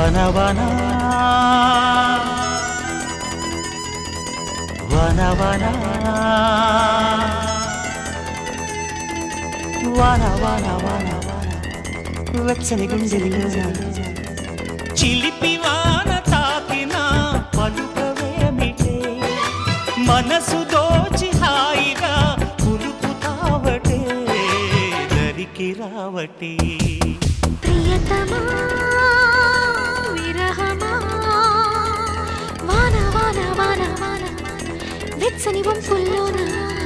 వన వన వన వన వన వన వన వెచ్చని గుండెలిలోన చిలిపి వాన తాకిన పలుకవేమిటే మనసు దోచి హాయిగా కులుకుతావటే దరికి రావటే ప్రియతమా విరహమా వాన వాన వాన వాన వెచ్చని వంపుల్లోన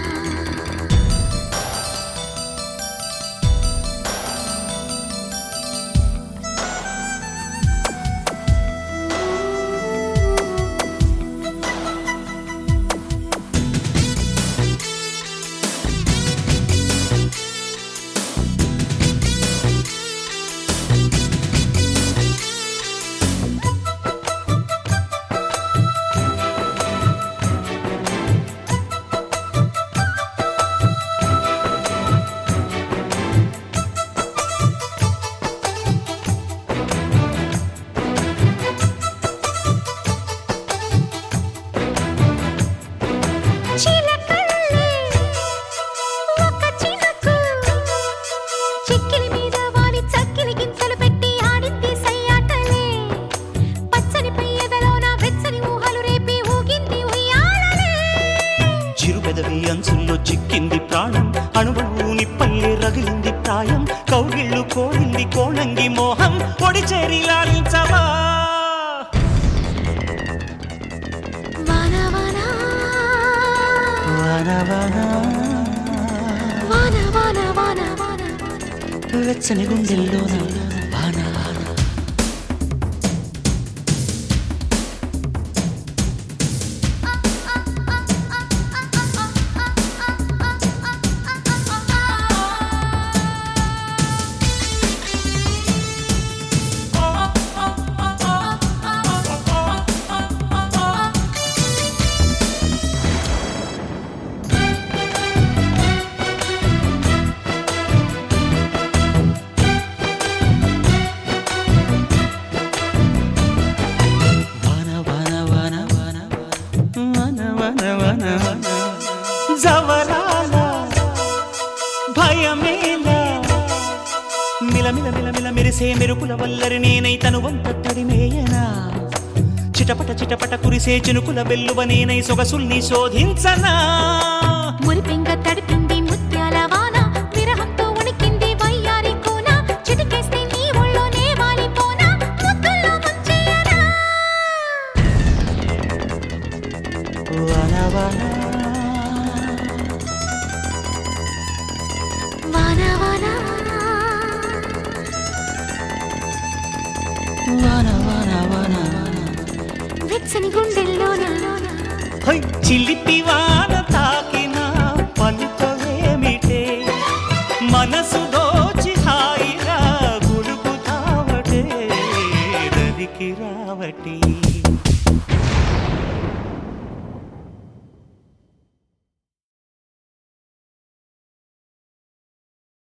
చిలకల్లే ఒక చినుకు చిక్కిలి మీద వాలి చక్కిలి గింతలు పెట్టి ఆడింది సయ్యాటలే పచ్చని పెయ్యదలోన వెచ్చని ఊహలు రేపి ఊగింది ఉయ్యాలలే చిరుపెదవి అంచుల్లో చిక్కింది ప్రాణం అణువు నిప్పల్లే రగిలింది ప్రాయం కౌగిళ్ళు కోడింది కోణంగి మోహం పొడి చేరి లాలించవా వాన వాన వన వన వాన వాన వాన వాన వెచ్చని గుండెల్లోన వాన వాన వన వన వన వన వన వన వన వన జవరాల భయమేలా మిలమిల మిలమిల మెరిసే మెరుపుల వల్లరి నేనై తను వంత తడిమేయనా చిటపట చిటపట కురిసే చినుకుల వెల్లువ నేనై సొగసుల్ని శోధించనా మురిపెంగ తడిపింది ముత్యాల వాన విరహంతో ఉణికింది వయ్యారి కోన చిటికేస్తే నీ ఒళ్ళోనే వాలిపోనా ముద్దుల్లో ముంచెయ్యనా వన వన వాన వాన వన వన వన వెచ్చని గుండెల్లోన హై చిలిపి వాన తాకిన పలుకవేమిటే మనసు దోచి హాయిగా గుడుకుతావటే దరికి రావటే